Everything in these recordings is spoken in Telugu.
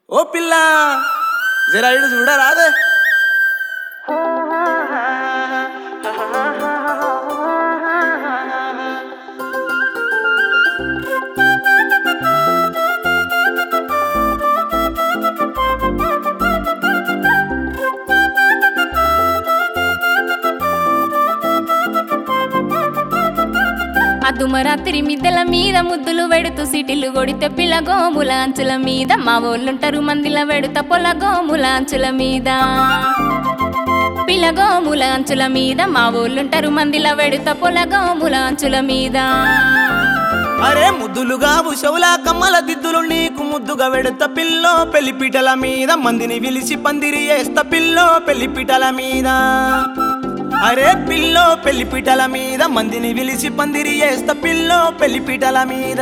ఓ పిల్ల జరా ఇడు చూడరాదే అదుమరాత్రి మిద్దెల మీద ముద్దులు వెడుతూ సిటిలు కొడితే పిల్లగోముల అంచుల మీద మా వాళ్ళుంటారు మందిల వెడుత పొలగోముల అంచుల మీద పిల్లగోముల అంచుల మీద మా వాళ్ళుంటారు మందిల వెడుత పొలగోముల అంచుల మీద అరే ముద్దులుగా ఉషవుల కమ్మల దిద్దులు నీకు ముద్దుగా వెడత పిల్లో పెళ్లిపీటల మీద మందిని విలిసి పందిరి వేస్త పిల్లో పెళ్లిపీటల మీద అరే పిల్లో పెళ్లిపీటల మీద మందిని విలిసి పందిరి వేస్త పిల్లో పెళ్లిపీటల మీద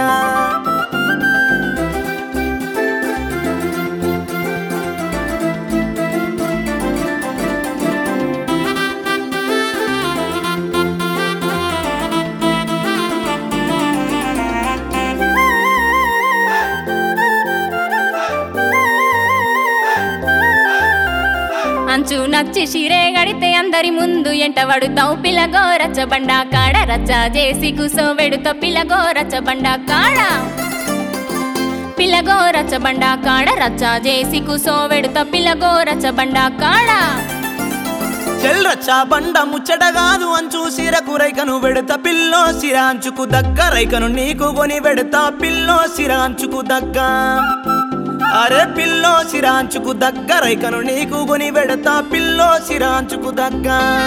అంచు నచ్చి షిరే గడితే అందరి ముందు ఎంట వడుతావు పిల్లగో రచ్చబండ కాడ రచ్చ చేసి కూసో వెడుత పిల్లగో రచ్చబండ కాడ పిల్లగో రచ్చబండ కాడ రచ్చ చేసి కూసో వెడుత పిల్లగో రచ్చబండ కాడ చెల్రచ్చా బండ ముచ్చట కాదు అంచు సిరకు రైకను వెడత పిల్లో సిరాంచుకు దగ్గ రైకను నీకు కొని వెడతా పిల్లో సిరాంచుకు దగ్గ అరే పిల్లో సిరాంచుకు దగ్గ రైకను నీకు కొని వెడతా పిల్లో సిరాంచుకు దగ్గ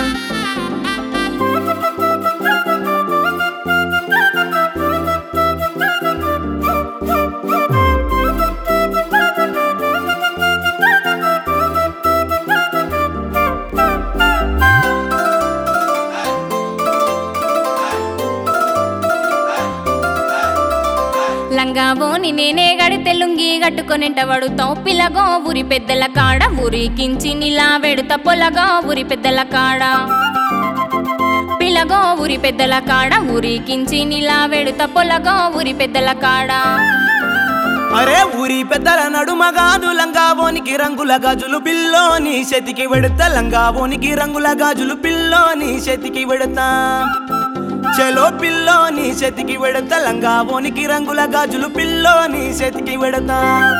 లంగా బోని నేనే గడితే లుంగి గట్టుకొనింట వడుతావు పిల్లగో ఊరి పెద్దల కాడ ఊరికించి నిలా వెడుత పొలగా ఊరి పెద్దల కాడ పిల్లగో ఊరి పెద్దల కాడ ఊరికించి నిలా వెడుత పొలగా ఊరి పెద్దల కాడ అరే ఊరి పెద్దల నడుమ కాదు లంగావోనికి రంగుల గాజులు పిల్లో నీ చేతికి వెడతా లంగావోనికి రంగుల గాజులు పిల్లో నీ చేతికి వెడతా చలో పిల్లో నీ చేతికి వెడతా లంగావోనికి రంగుల గాజులు పిల్లో నీ చేతికి వెడతా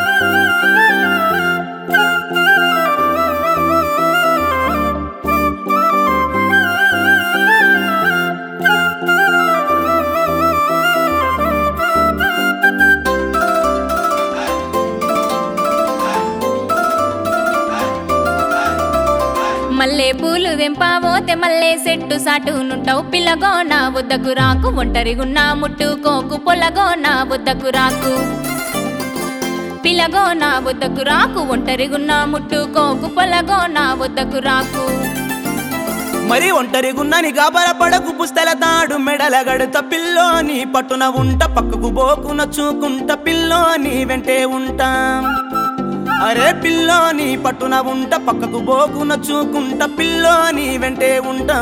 మల్లె పూలు వెంపావోతే మల్లె సెట్టు సాటునుంటావు పిల్లగో నా వద్దకు రాకు ఒంటరిగున్నా ముట్టుకోకు పొలగో నా వద్దకు రాకు పిల్లగో నా వద్దకు రాకు ఒంటరిగున్నా ముట్టుకోకు పొలగో నా వద్దకు రాకు మరి ఒంటరిగున్నని గాబరపడకు పుస్తల తాడు మెడల గడత పిల్లో నీ పట్టున ఉంట పక్కకు పోకు నచ్చుకుంట పిల్లో నీ వెంటే ఉంటా అరే పిల్లో నీ పట్టున ఉంట పక్కకు పోకు నచ్చుకుంట పిల్లో నీ వెంటే ఉంటా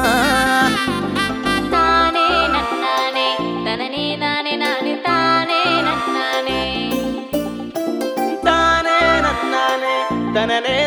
తానే నన్నానే తననే నానే నానే తానే నన్నానే తానే నన్నానే తననే